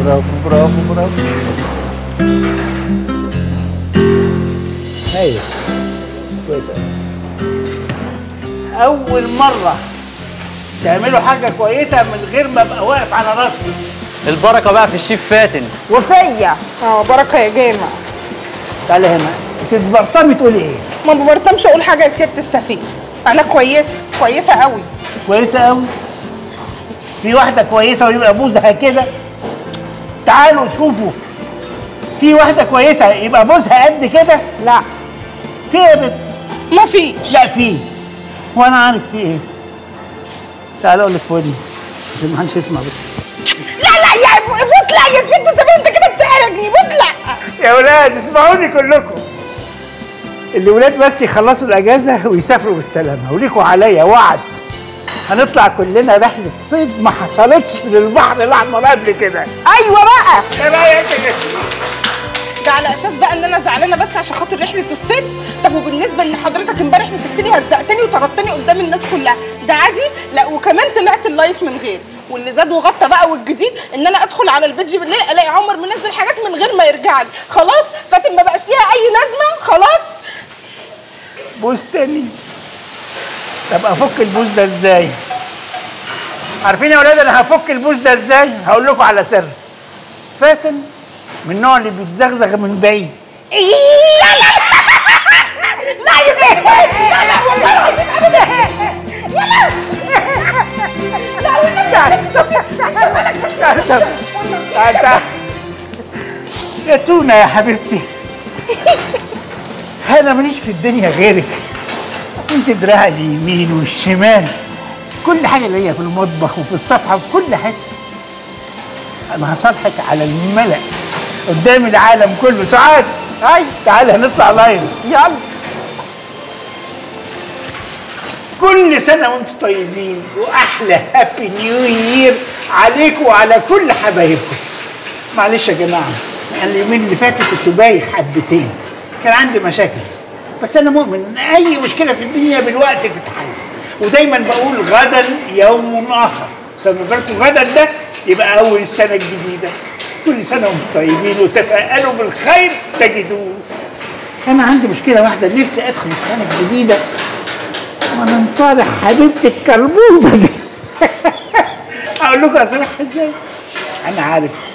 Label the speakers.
Speaker 1: برافو برافو برافو ايوه كويس أوي. اول مره تعملوا حاجه كويسه من غير ما ابقى واقف على راسكم
Speaker 2: البركه بقى في الشيف فاتن
Speaker 3: وفيا
Speaker 4: اه بركه يا جامع
Speaker 1: تعالى هنا انت تبرطمي تقولي ايه
Speaker 4: ما ببرطمش اقول حاجه يا سياده السفير انا كويسه كويسه قوي
Speaker 1: كويسه قوي في واحده كويسه ويبقى بوزها كده تعالوا شوفوا في واحده كويسه يبقى بوزها قد كده
Speaker 4: لا
Speaker 1: في ايه يا بنت
Speaker 4: ما فيش
Speaker 1: لا في وانا عارف في ايه تعال اقول لك في ودني عشان ما حدش يسمع بس
Speaker 4: لا لا يا بص لا يا سياده السفير انت كده بتحرجني بص لا
Speaker 1: يا ولاد اسمعوني كلكم الولاد بس يخلصوا الاجازه ويسافروا بالسلامه وليكوا عليا وعد هنطلع كلنا رحله صيد ما حصلتش للبحر الاحمر قبل كده
Speaker 4: ايوه بقى
Speaker 1: ايه رايك يا جدع؟
Speaker 4: ده على اساس بقى ان انا زعلانه بس عشان خاطر رحله الصيد طب وبالنسبه ان حضرتك امبارح مسكتني هزقتني وطردتني قدام الناس كلها ده عادي لا وكمان طلعت اللايف من غير واللي زاد وغطى بقى والجديد ان انا ادخل على البيج بالليل الاقي عمر منزل حاجات من غير ما يرجع لي خلاص فاتن ما بقاش ليها اي لازمه خلاص
Speaker 1: بوز تاني طب افك البوز ده ازاي عارفين يا ولاد انا هفك البوز ده ازاي هقول لكم على سر فاتن من النوع اللي بيتزغزغ من بعيد
Speaker 4: لا لا لا يا ستي لا لا والله العظيم ابدا لا لا لا والنبي
Speaker 1: تعال تعال تعال تعال يا تونة يا حبيبتي انا ماليش في الدنيا غيرك انت دراعي اليمين والشمال كل حاجه ليا في المطبخ وفي الصفحه وفي كل حته انا هصالحك على الملأ قدام العالم كله سعاد
Speaker 4: اي
Speaker 1: تعالى هنطلع لايف
Speaker 4: يلا
Speaker 1: كل سنة وانتم طيبين وأحلى هابي نيو يير عليكم وعلى كل حبايبكم معلش يا جماعة أنا اليومين اللي فاتوا كنت بايخ حبتين كان عندي مشاكل بس أنا مؤمن إن أي مشكلة في الدنيا بالوقت تتحل ودايما بقول غدا يوم آخر فما بالكم غدا ده يبقى أول السنة الجديدة كل سنة وانتم طيبين وتفائلوا بالخير تجدوه أنا عندي مشكلة واحدة نفسي أدخل السنة الجديدة وانا مصالح حبيبتي الكربوزه دي اقول لكم اصالحها ازاي انا عارف